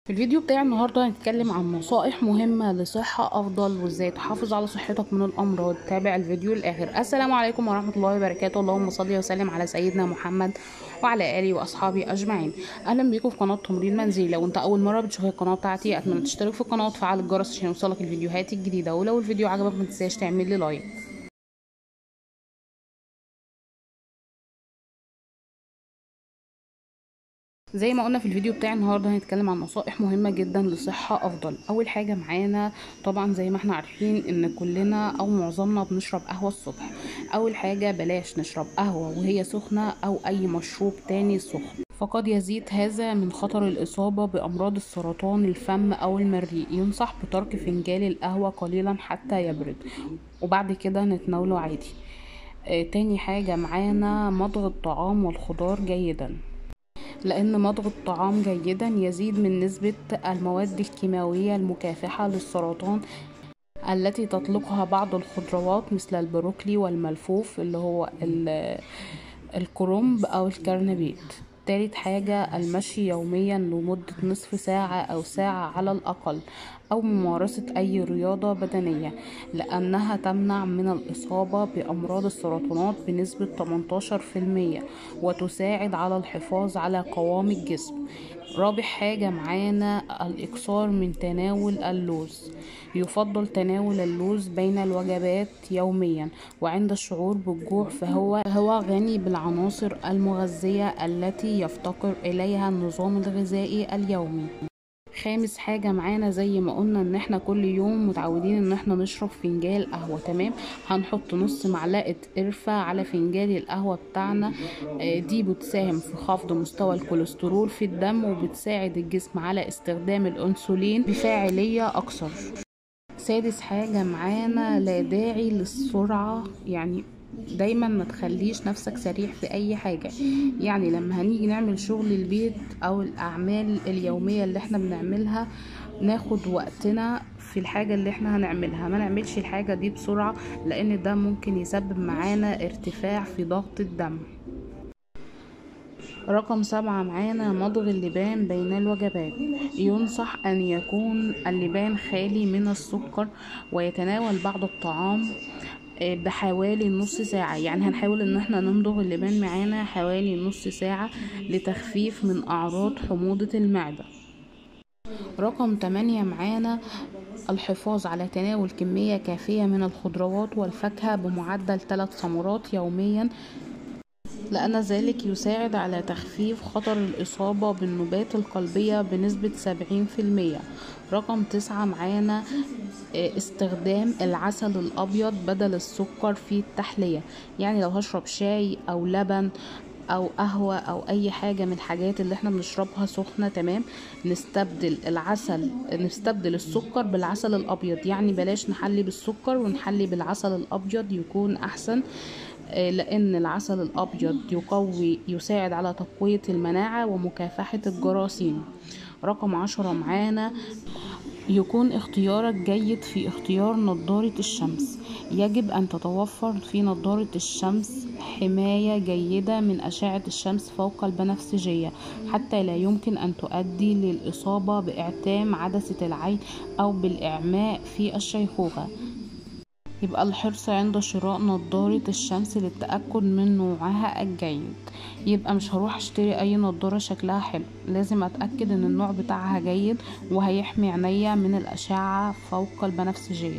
في الفيديو بتاع النهارده هنتكلم عن نصائح مهمة لصحة أفضل وإزاي تحافظ على صحتك من الأمراض تابع الفيديو للآخر السلام عليكم ورحمة الله وبركاته اللهم صل وسلم على سيدنا محمد وعلى آله وأصحابه أجمعين أهلا بيكم في قناة تمرين منزلي لو أنت أول مرة بتشوف القناة بتاعتي أتمنى تشترك في القناة وتفعل الجرس عشان يوصلك الفيديوهات الجديدة ولو الفيديو عجبك متنساش تعمل لي لايك زي ما قلنا في الفيديو بتاع النهارده هنتكلم عن نصائح مهمه جدا لصحه افضل اول حاجه معانا طبعا زي ما احنا عارفين ان كلنا او معظمنا بنشرب قهوه الصبح اول حاجه بلاش نشرب قهوه وهي سخنه او اي مشروب تاني سخن فقد يزيد هذا من خطر الإصابة بأمراض السرطان الفم أو المريء ينصح بترك فنجان القهوة قليلا حتى يبرد وبعد كده نتناوله عادي آه تاني حاجة معانا مضغ الطعام والخضار جيدا لأن مضغ الطعام جيدا يزيد من نسبة المواد الكيماوية المكافحة للسرطان التي تطلقها بعض الخضروات مثل البروكلي والملفوف اللي هو الكرنب أو الكرنبيت تالت حاجة المشي يوميا لمدة نصف ساعة أو ساعة على الأقل أو ممارسة أي رياضة بدنية لأنها تمنع من الإصابة بأمراض السرطانات بنسبة 18% وتساعد على الحفاظ على قوام الجسم رابع حاجة معانا الإكثار من تناول اللوز يفضل تناول اللوز بين الوجبات يوميا وعند الشعور بالجوع فهو هو غني بالعناصر المغذية التي يفتقر إليها النظام الغذائي اليومي خامس حاجة معانا زي ما قلنا ان احنا كل يوم متعودين ان احنا نشرب فنجان قهوة تمام هنحط نص معلقة قرفة على فنجان القهوة بتاعنا دي بتساهم في خفض مستوى الكوليسترول في الدم وبتساعد الجسم على استخدام الانسولين بفاعلية اكثر سادس حاجة معانا لا داعي للسرعة يعني دايما ما تخليش نفسك سريع في اي حاجة يعني لما هنيجي نعمل شغل البيت او الاعمال اليومية اللي احنا بنعملها ناخد وقتنا في الحاجة اللي احنا هنعملها ما نعملش الحاجة دي بسرعة لان ده ممكن يسبب معانا ارتفاع في ضغط الدم رقم سبعة معانا مضغ اللبان بين الوجبات ينصح أن يكون اللبان خالي من السكر ويتناول بعض الطعام بحوالي نص ساعة يعني هنحاول ان احنا نمضغ اللبان معانا حوالي نص ساعة لتخفيف من اعراض حموضة المعدة رقم 8 معانا الحفاظ على تناول كمية كافية من الخضروات والفاكهة بمعدل 3 ثمرات يوميا لأن ذلك يساعد على تخفيف خطر الإصابة بالنوبات القلبية بنسبة 70% رقم تسعة معانا استخدام العسل الأبيض بدل السكر في التحلية يعني لو هشرب شاي أو لبن او قهوة او اي حاجة من الحاجات اللي احنا بنشربها سخنة تمام نستبدل العسل نستبدل السكر بالعسل الابيض يعني بلاش نحلي بالسكر ونحلي بالعسل الابيض يكون احسن لان العسل الابيض يقوي يساعد على تقوية المناعة ومكافحة الجراثيم رقم عشرة معانا يكون اختيارك جيد في اختيار نظارة الشمس يجب أن تتوفر في نظارة الشمس حماية جيدة من أشعة الشمس فوق البنفسجية حتى لا يمكن أن تؤدي للإصابة بإعتام عدسة العين أو بالإعماء في الشيخوخة يبقى الحرص عند شراء نظارة الشمس للتأكد من نوعها الجيد يبقى مش هروح اشتري اي نظارة شكلها حلو لازم اتأكد ان النوع بتاعها جيد وهيحمي عينيا من الاشعة فوق البنفسجية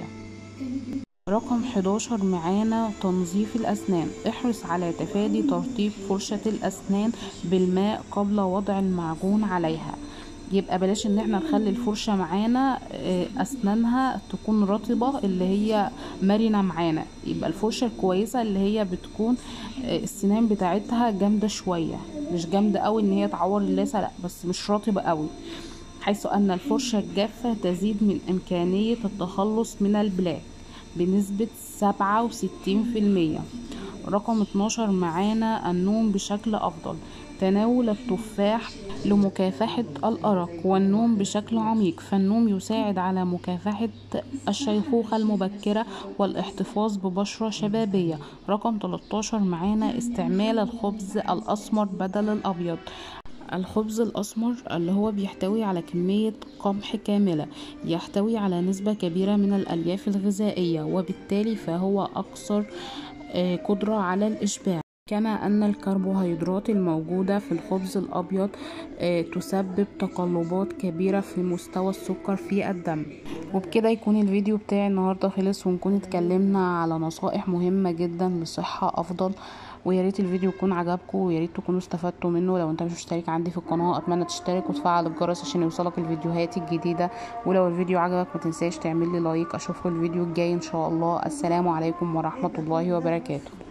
رقم 11 معانا تنظيف الأسنان احرص على تفادي ترطيب فرشة الأسنان بالماء قبل وضع المعجون عليها يبقى بلاش ان احنا نخلي الفرشة معانا اسنانها تكون رطبة اللي هي مرنة معانا يبقى الفرشة الكويسة اللي هي بتكون السنان بتاعتها جامدة شوية مش جامدة قوي ان هي تعور اللثة لا بس مش رطبة قوي حيث ان الفرشة الجافة تزيد من امكانية التخلص من البلاك بنسبة سبعة وستين في المية رقم 12 معانا النوم بشكل أفضل تناول التفاح لمكافحة الأرق والنوم بشكل عميق فالنوم يساعد على مكافحة الشيخوخة المبكرة والاحتفاظ ببشرة شبابية رقم 13 معانا استعمال الخبز الأسمر بدل الأبيض الخبز الأسمر اللي هو بيحتوي على كمية قمح كاملة يحتوي على نسبة كبيرة من الألياف الغذائية وبالتالي فهو أكثر آه، قدرة على الإشباع كما أن الكربوهيدرات الموجودة في الخبز الأبيض آه، تسبب تقلبات كبيرة في مستوى السكر في الدم وبكده يكون الفيديو بتاعي النهاردة خلص ونكون اتكلمنا على نصائح مهمة جدا لصحة أفضل ويا ريت الفيديو يكون عجبكم ويا ريت تكونوا استفدتوا منه لو انت مش مشترك عندي في القناه اتمنى تشترك وتفعل الجرس عشان يوصلك الفيديوهات الجديده ولو الفيديو عجبك ما تنساش تعمل لي لايك اشوفكم الفيديو الجاي ان شاء الله السلام عليكم ورحمه الله وبركاته